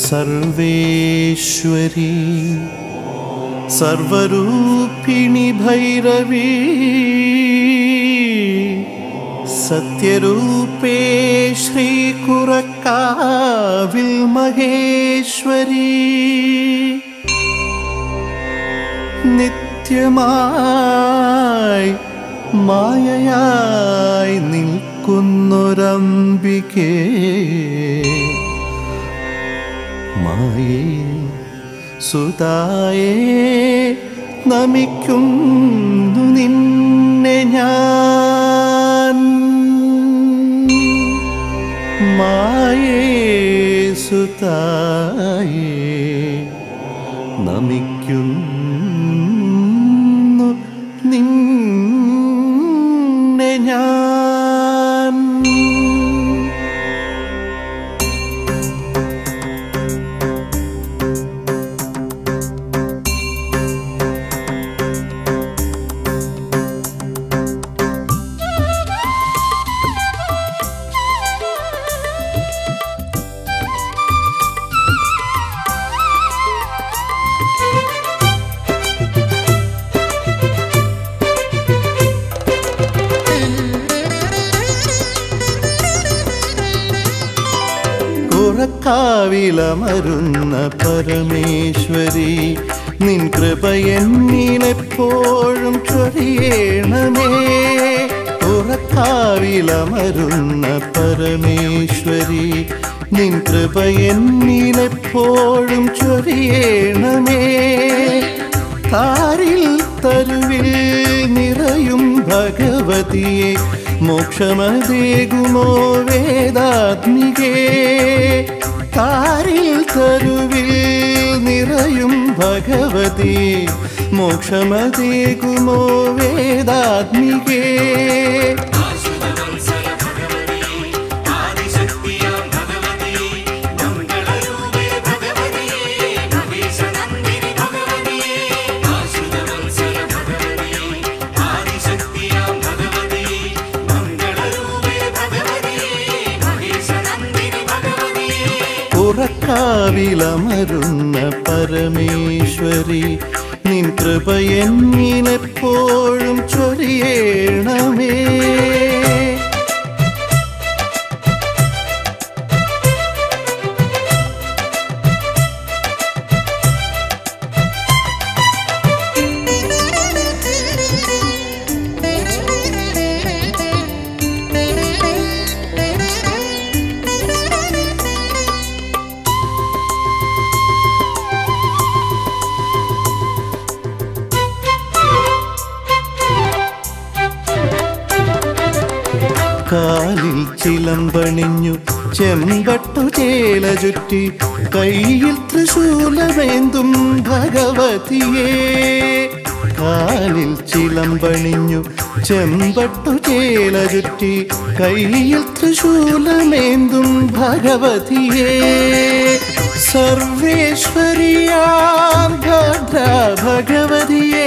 സർവേശ്വരി സർവരൂപിണി ഭൈരവി സത്യരൂപേ ശ്രീകുറക്കാവിൽ മഹേശ്വരി നിത്യമായി മായയായി നിൽക്കുന്നൊരംബികേ മായേ സുതായേ നമിക്കുന്നു നിന്നെ ഞാൻ മായേ സുതായേ നമിക്കുന്നു നിന്നെ ഞാൻ കുറക്കാവിലമരുന്ന പരമേശ്വരി നിൻ കൃപ എന്നിലെപ്പോഴും ചൊരിയണമേ കുറക്കാവിലമരുന്ന പരമേശ്വരി നിൻ കൃപ എന്നിലെപ്പോഴും ചൊരിയണമേ താരിൽ തരുവിൽ നിറയും ഭഗവതിയെ മോക്ഷമതേകുമോ വേദാത്മികേ താരിൽ തരുവിൽ നിറയും ഭഗവതി മോക്ഷമതേകുമോ വേദാത്മികേ ഉറക്കാവിലമരുന്ന പരമേശ്വരി നിൻ കൃപ എന്നിലെപ്പോഴും ചൊരിയണമേ കാലിൽ ചിലമ്പണിഞ്ഞു ചെമ്പട്ടു ചേല ചുറ്റി കയ്യിൽ തൃശൂലമേന്തും ഭഗവതിയേ കാലിൽ ചിലമ്പണിഞ്ഞു ചെമ്പട്ടു ചേല ചുറ്റി കയ്യിൽ തൃശൂലമേന്തും ഭഗവതിയേ സർവേശ്വരിയാം ഭദ്ര ഭഗവതിയെ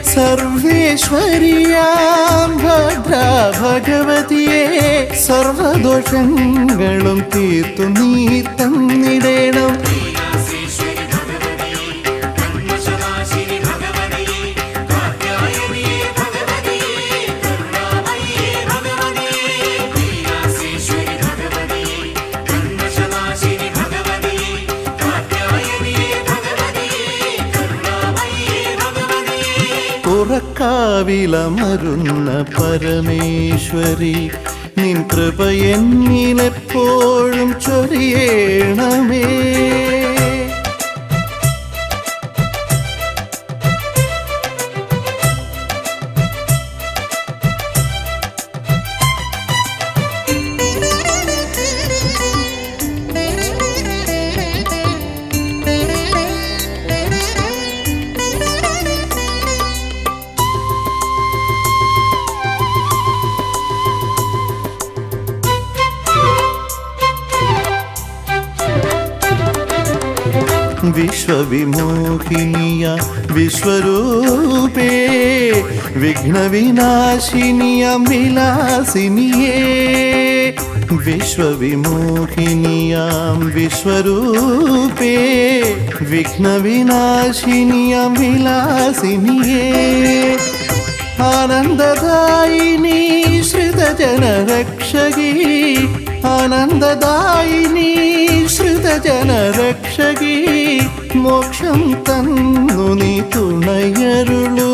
സർവേശ്വരിയാം ഭദ്ര ഭഗവതിയെ സർവദോഷങ്ങളും തീർത്തു നീ തന്നിടേണം ഉറക്കാവിലമരുന്ന പരമേശ്വരി നിൻ കൃപ എന്നിലെപ്പോഴും ചൊരിയണമേ വിശ്വവിമോഹിനിയ വിശ്വരൂപേ വിഘ്നവിനാശിനിയ വിലാസിനിയേ വിശ്വവിമോഹിനിയാം വിശ്വരൂപേ വിഘ്നവിനാശിനിയാം വിലാസിനിയേ ആനന്ദദായിനി ശ്രുതജനരക്ഷകി ആനന്ദദായിനി ശ്രുതജനരക്ഷകി മോക്ഷം തന്നു നീ തുണയരുളൂ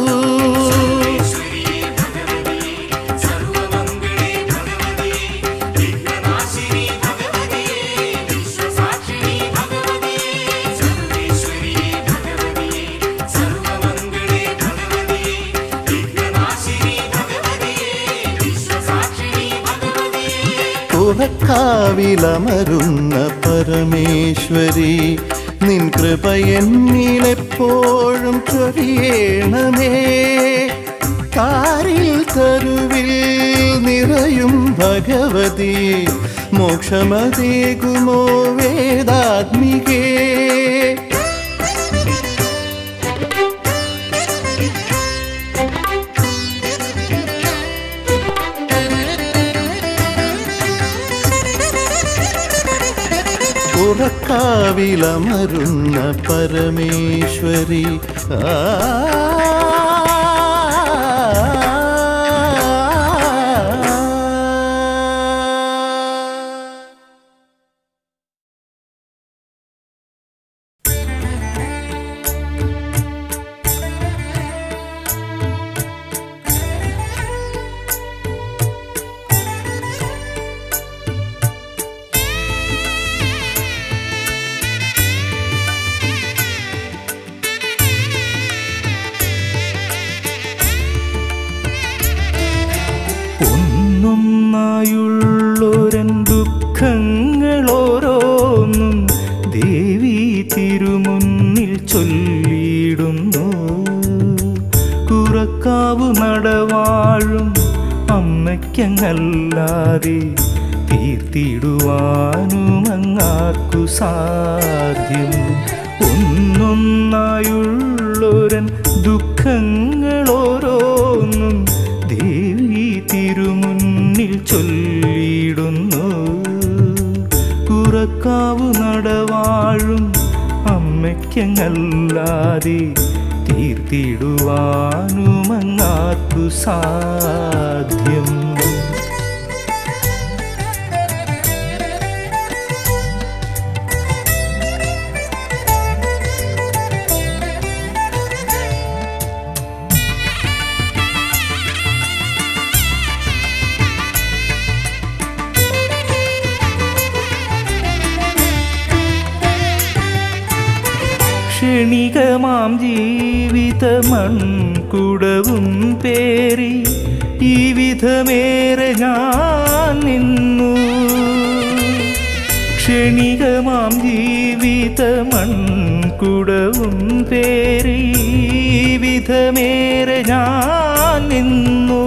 പുറക്കാവിലമരുന്ന പരമേശ്വരി നിൻ കൃപ എന്നിലെപ്പോഴും ചൊരിയണമേ കാരിൽ തരുവിൽ നിറയും ഭഗവതി മോക്ഷമതേകുമോ വേദാത്മികേ പുറക്കാവിലമരുന്ന പരമേശ്വരി ആ ഒന്നൊന്നായുള്ളൊരൻ ദുഃഖങ്ങളോരോന്നും ദേവി തിരുമുന്നിൽ ചൊല്ലിയിടുന്നു കുറക്കാവു നടവാഴും അമ്മയ്ക്കങ്ങല്ലാതെ തീർത്തിടുവാനും അങ്ങാർക്കു സാധ്യം ഒന്നൊന്നായുള്ളൊരൻ ദുഃഖങ്ങളോരോന്നും ദേവി തിരുമുന്നിൽ ചൊല്ലിയിടുന്നു കുറക്കാവു നടവാഴും അമ്മയ്ക്കങ്ങല്ലാതെ തീർത്തിടുവാനും അങ്ങാർക്കു സാധ്യം ക്ഷണികമാം ജീവിത മൺകുടവും പേറി ഈ വിധമേറെ ഞാൻ നിന്നു ക്ഷണികമാം ജീവിത മൺകുടവും പേറി ഈ വിധമേറെ ഞാൻ നിന്നു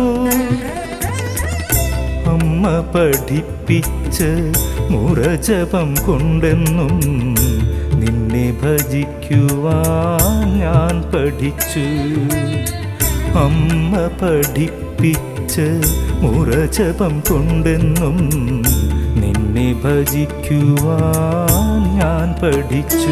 അമ്മ പഠിപ്പിച്ച് മുറജപം കൊണ്ടെന്നും നിന്നെ ഭജിക്കുവാൻ ഞാൻ പഠിച്ചു അമ്മ പഠിപ്പിച്ച് മുറജപം കൊണ്ടെന്നും നിന്നെ ഭജിക്കുവാൻ ഞാൻ പഠിച്ചു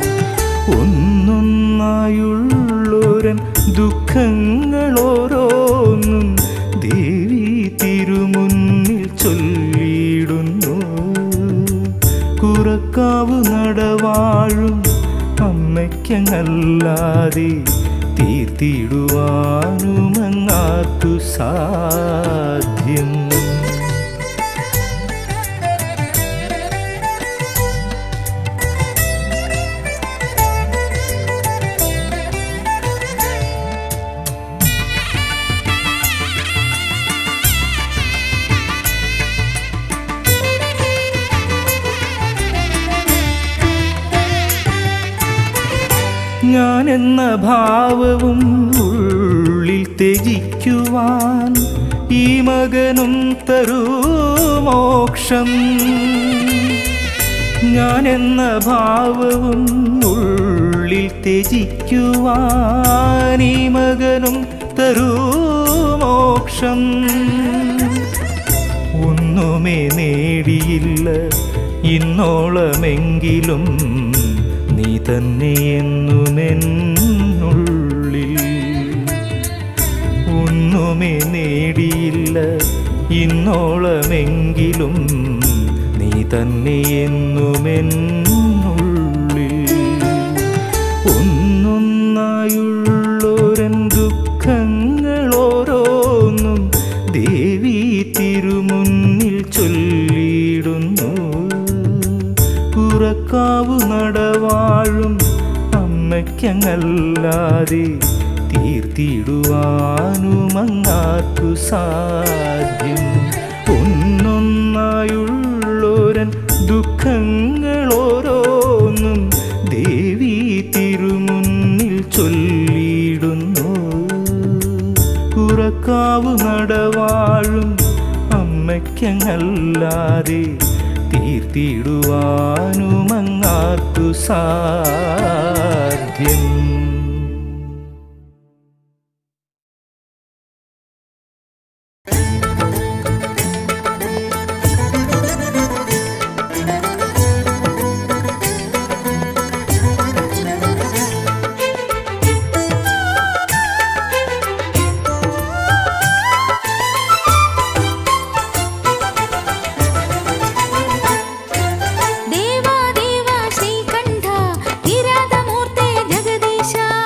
ഒന്നൊന്നായുള്ളൊരൻ ദുഃഖങ്ങളോരോന്നും ദേവി തിരുമുന്നിൽ ചൊല്ലിയിടുന്നു കുറക്കാവു നടവാഴും അമ്മയ്ക്കങ്ങല്ലാതെ തീർത്തിടുവാനും അങ്ങാർക്കു സാധ്യം ഞാനെന്ന ഭാവവും ഉള്ളിൽ ത്യജിക്കുവാൻ ഈ മകനും തരൂ മോക്ഷം ഞാനെന്ന ഭാവവും ഉള്ളിൽ ത്യജിക്കുവാൻ ഈ മകനും തരൂ മോക്ഷം ഒന്നു ഒന്നുമേ നേടിയില്ല ഇന്നോളമെങ്കിലും നീ തന്നെ എന്നുമെന്നുള്ളിൽ ഒന്നുമേ നേടിയില്ല ഇന്നോളമെങ്കിലും നീ തന്നെ എന്നുമെന്നുള്ളിൽ ഒന്നൊന്നായുള്ളോരൻ ദുഃഖങ്ങളോരോന്നും ദേവി തിരുമുന്നിൽ ചൊല്ലിയിടുന്നു പുറക്കാവു നടവാഴും അമ്മയ്ക്കങ്ങല്ലാതെ തീർത്തിടുവാനുമങ്ങാർക്കു സാധ്യം ഒന്നൊന്നായുള്ളോരൻ ദുഃഖങ്ങളോരോന്നും ദേവി തിരുമുന്നിൽ ചൊല്ലിയിടുന്നു പുറക്കാവു നടവാഴും അമ്മയ്ക്കങ്ങല്ലാതെ തീർത്തിടുവാനുമങ്ങാർക്കു സാധ്യം ದೇವಾ ದೇವಾ ಶ್ರೀಕಂಠ ಕಿರಾತಮೂರ್ತೆ ಜಗದೀಶ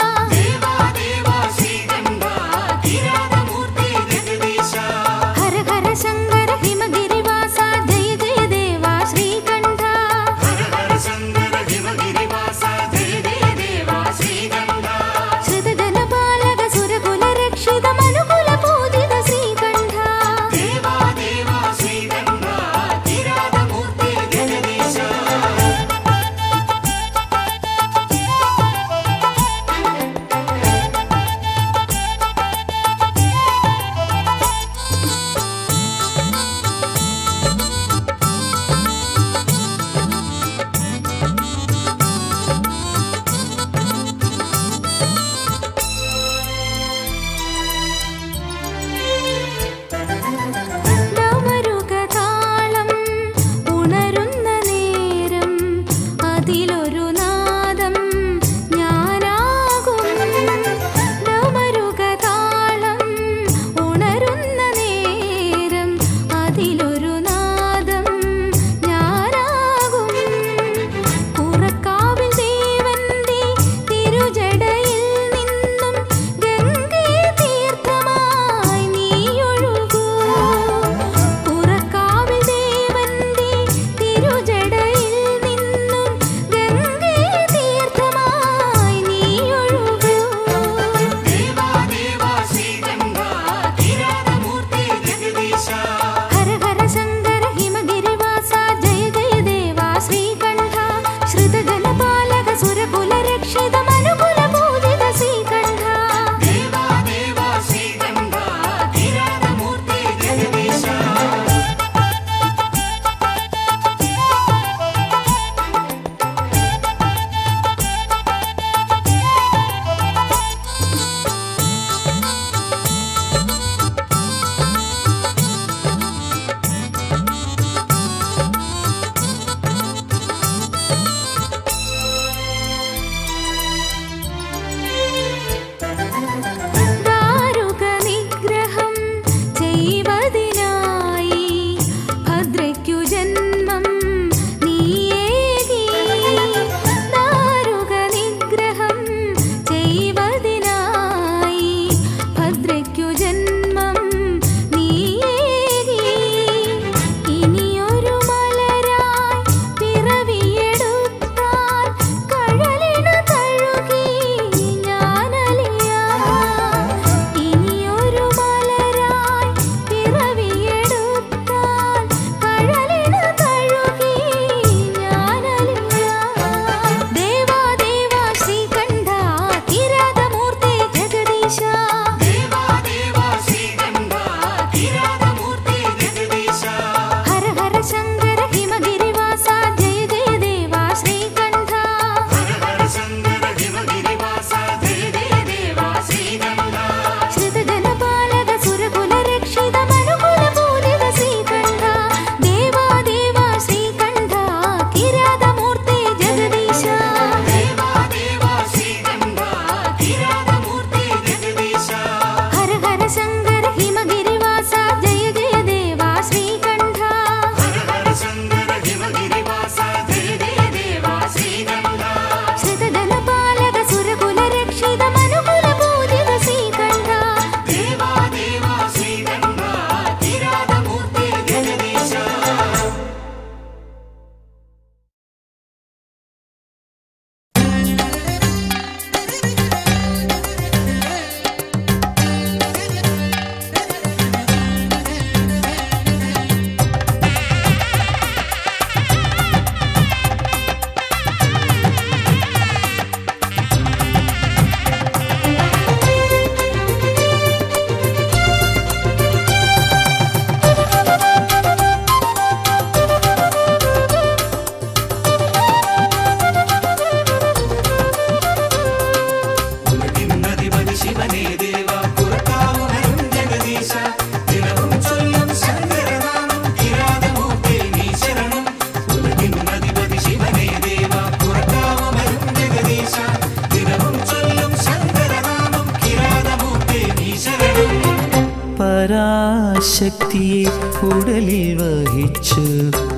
പരാശക്തിയെ ഉടലിൽ വഹിച്ചു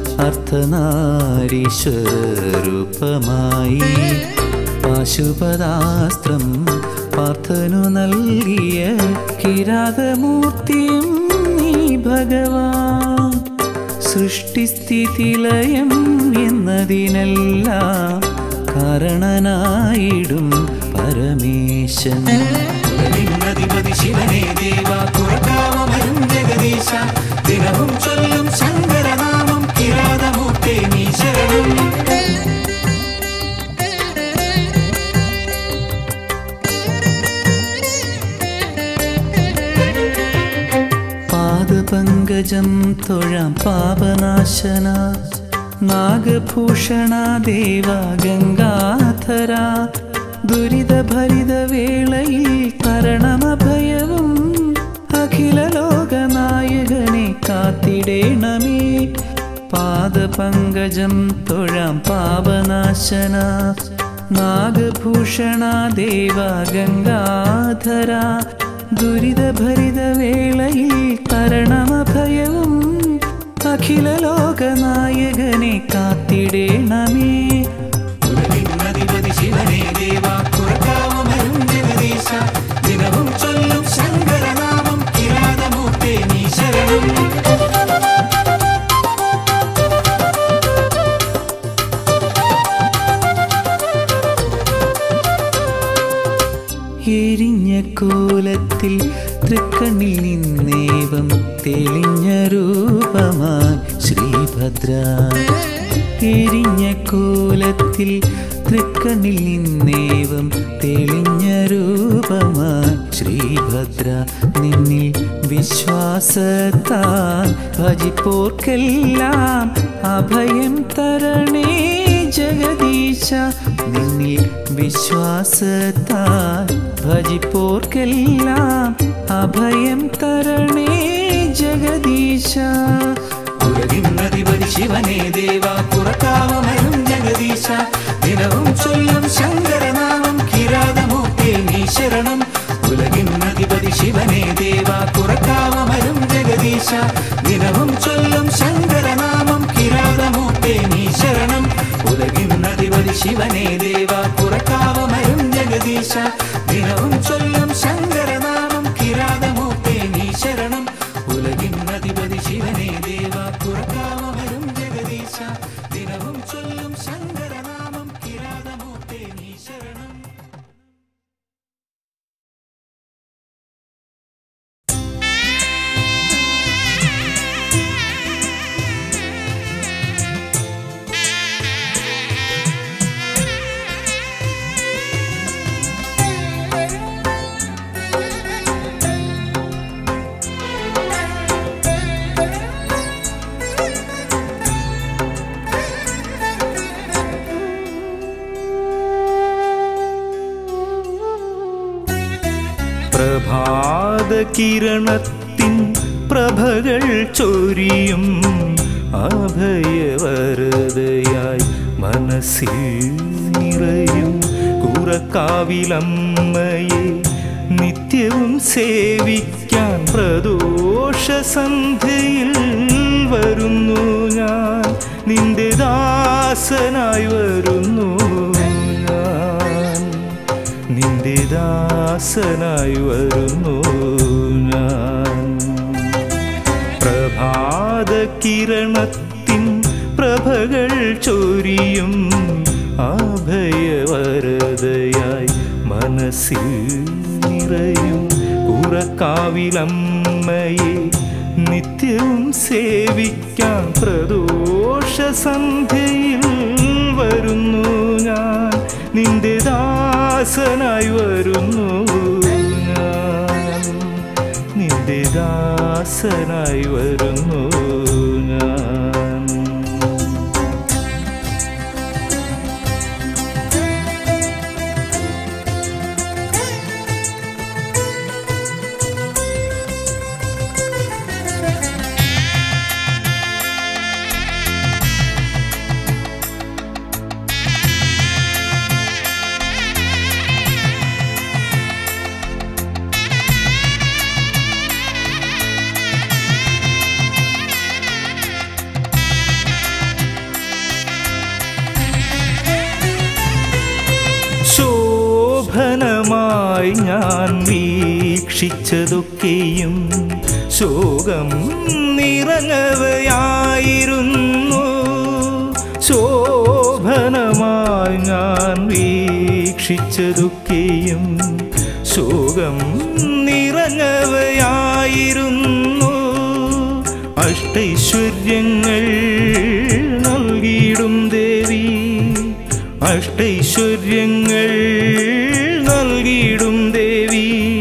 അർത്ഥനാരീശ്വരൂപമായി പാശുപതാസ്ത്രം പാർത്ഥനു നൽകിയ കിരാതമൂർത്തിയും നീ ഭഗവാൻ സൃഷ്ടിസ്ഥിതിലയം എന്നതിനെല്ലാം കാരണനായിടും പരമേശൻ ലിംഗധിപതി ശിവനേ ദേവ കുറക്കാവമരും ജഗദീശ ദിനവും ചൊല്ലും ശങ്കരനാമം കിരാതമൂർത്തേ നീ ശരണം പാദപങ്കജം തൊഴാം പാപനാശന നാഗഭൂഷണ ദേവ ഗംഗാധര ദുരിതഭരിത വേളയിൽ തരണമഭയവും അഖില ലോകനായകനെ കാത്തിടേണമേ പാദപങ്കജം തൊഴാം പാപനാശന നാഗഭൂഷണ ദേവ ഗംഗാധര ദുരിതഭരിത വേളയിൽ തരണമഭയവും അഖില ലോകനായകനെ കാത്തിടേണമേ ലിംഗധിപതി ശിവനേ ദേവ കുറക്കാവമരും ജഗദീശ ദിനവും ചൊല്ലും ശങ്കരനാമം കിരാതമൂർത്തേ നീ ശരണം എരിഞ്ഞ കോലത്തിൽ തൃക്കണ്ണിൽ നിന്നേവം തെളിഞ്ഞ രൂപമായി ശ്രീഭദ്ര എരിഞ്ഞ കോലത്തിൽ തൃക്കണ്ണിൽ നിന്നേവം തെളിഞ്ഞ രൂപമായി ശ്രീഭദ്ര നിന്നിൽ വിശ്വാസത്താൽ ഭജിപ്പോർക്കെല്ലാം അഭയം തരണേ ജഗദീശ നിന്നിൽ വിശ്വാസത്താൽ ഭജിപ്പോർക്കെല്ലാം അഭയം തരണേ ജഗദീശ ഉലകിന്നധിപതി ശിവനേ ദേവ കുറക്കാവമരും ജഗദീശ ദിനവും ചൊല്ലും ശങ്കരനാമം കിരാതമൂർത്തേ നീ ശരണം ഉലകിന്നധിപതി ശിവനേ ദേവ കുറക്കാവമരും ജഗദീശ ദിനവും ചൊല്ലും ശങ്കരനാമം കിരാതമൂർത്തേ നീ ശരണം ഉലകിന്നധിപതി ശിവനേ ദേവ കുറക്കാവമരും ജഗദീശ ദിനവും ചൊല്ലും ശങ്കരനാമം കിരാതമൂർത്തേ നീ ശരണം ഉലകിന്നധിപതി ശിവനേ ദേവ കുറക്കാവമരും ജഗദീശ ദിനവും ചൊല്ലും ശങ്കരനാമം കിരാതമൂർത്തേ നീ ശരണം പ്രഭാത കിരണത്തിൻ പ്രഭകൾ ചൊരിയും അഭയവരതയായി മനസ്സിൽ നിറയും കുറക്കാവിലമ്മയെ നിത്യവും സേവിക്കാൻ പ്രദോഷ സന്ധ്യയിൽ വരുന്നു ഞാൻ നിന്റെ ദാസനായി വരുന്നു ഞാൻ നിന്റെ ദാസനായി വരുന്നു ഞാൻ പ്രഭാത കിരണത്തിൻ പ്രഭകൾ ചൊരിയും അഭയവരതയായി മനസ്സിൽ നിറയും ഉറക്കാവിലമ്മയെ നിത്യവും സേവിക്കാൻ പ്രദോഷ സന്ധ്യയിൽ വരുന്നു ഞാൻ നിന്റെ ദാസനായി വരുന്നു ഞാൻ നിന്റെ ദാസനായി വരുന്നു ഞാൻ ഞാൻ വീക്ഷിച്ചതൊക്കെയും ശോകം നിറഞ്ഞവയായിരുന്നു ശോഭനമായി ഞാൻ വീക്ഷിച്ചതൊക്കെയും ശോകം നിറഞ്ഞവയായിരുന്നു അഷ്ടൈശ്വര്യങ്ങൾ നൽകിയിടും ദേവി അഷ്ടൈശ്വര്യങ്ങൾ നൽകിയിടും ദേവി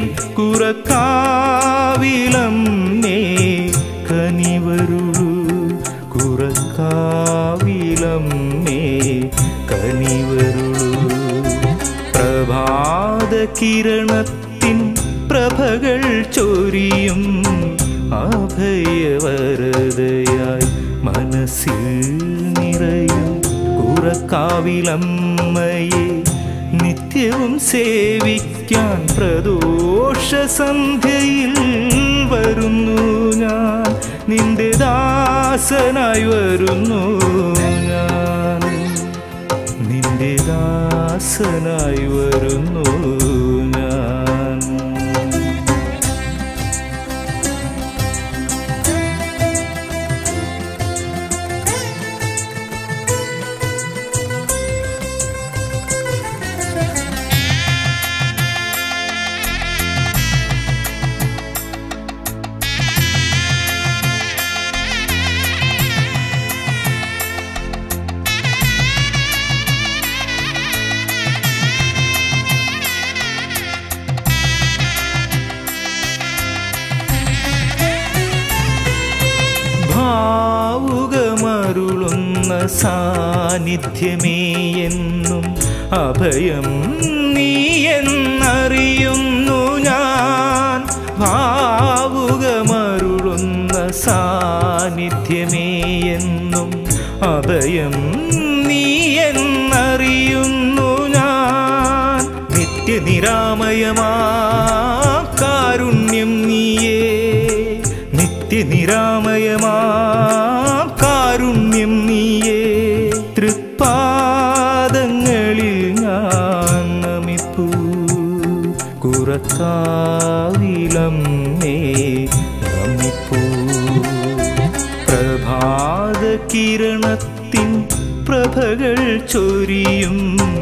കുറക്കാവിലം നേ കനിവരുളു കുറക്കാവിലം നേ കനിവരുളു പ്രഭാത കിരണത്തിൻ പ്രഭകൾ ചൊരിയും അഭയവരതയായി മനസ്സിൽ നിറയും കുറക്കാവിലമ്മയെ നിത്യവും സേവിക്കാൻ പ്രദോഷ സന്ധ്യയിൽ വരുന്നു ഞാൻ നിന്റെ ദാസനായി വരുന്നു ഞാൻ നിന്റെ ദാസനായി വരുന്നു ഞാൻ ഭാവുകമരുളുന്ന സാന്നിധ്യമേ എന്നും അഭയം നീ എന്നറിയുന്നു ഞാൻ ഭാവുകമരുളുന്ന സാന്നിധ്യമേ എന്നും അഭയം നീ എന്നറിയുന്നു ഞാൻ നിത്യനിരാമയമാ കാരുണ്യം നീയേ നിത്യനിരാമയമാ കാരുണ്യം നീയേ തൃപ്പാദങ്ങളിൽ ഞാൻ നമിപ്പൂ കുറക്കാവിലം നേ നമിപ്പൂ പ്രഭാത കിരണത്തിൻ പ്രഭകൾ ചൊരിയും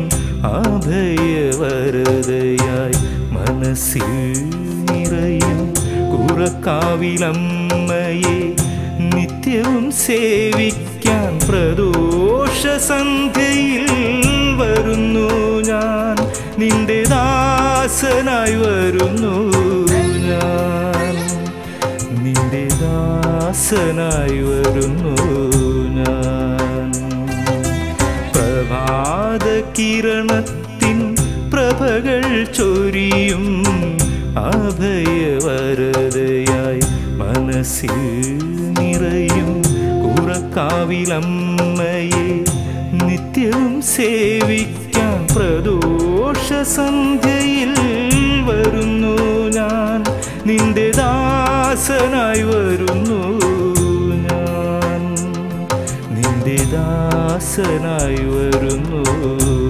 അഭയവരതയായി മനസ്സിൽ നിറയും കുറക്കാവിലമ്മയെ നിത്യവും സേവിക്കാൻ പ്രദോഷ സന്ധ്യയിൽ വരുന്നു ഞാൻ നിന്റെ ദാസനായി വരുന്നു ഞാൻ നിന്റെ ദാസനായി വരുന്നു ഞാൻ പ്രഭാത കിരണത്തിൻ പ്രഭകൾ ചൊരിയും അഭയവരതയായി മനസ്സിൽ നിറയും കുറക്കാവിലമ്മയെ നിത്യവും സേവിക്കാൻ പ്രദോഷ സന്ധ്യയിൽ വരുന്നു ഞാൻ നിന്റെ ദാസനായി വരുന്നു ഞാൻ നിന്റെ ദാസനായി വരുന്നു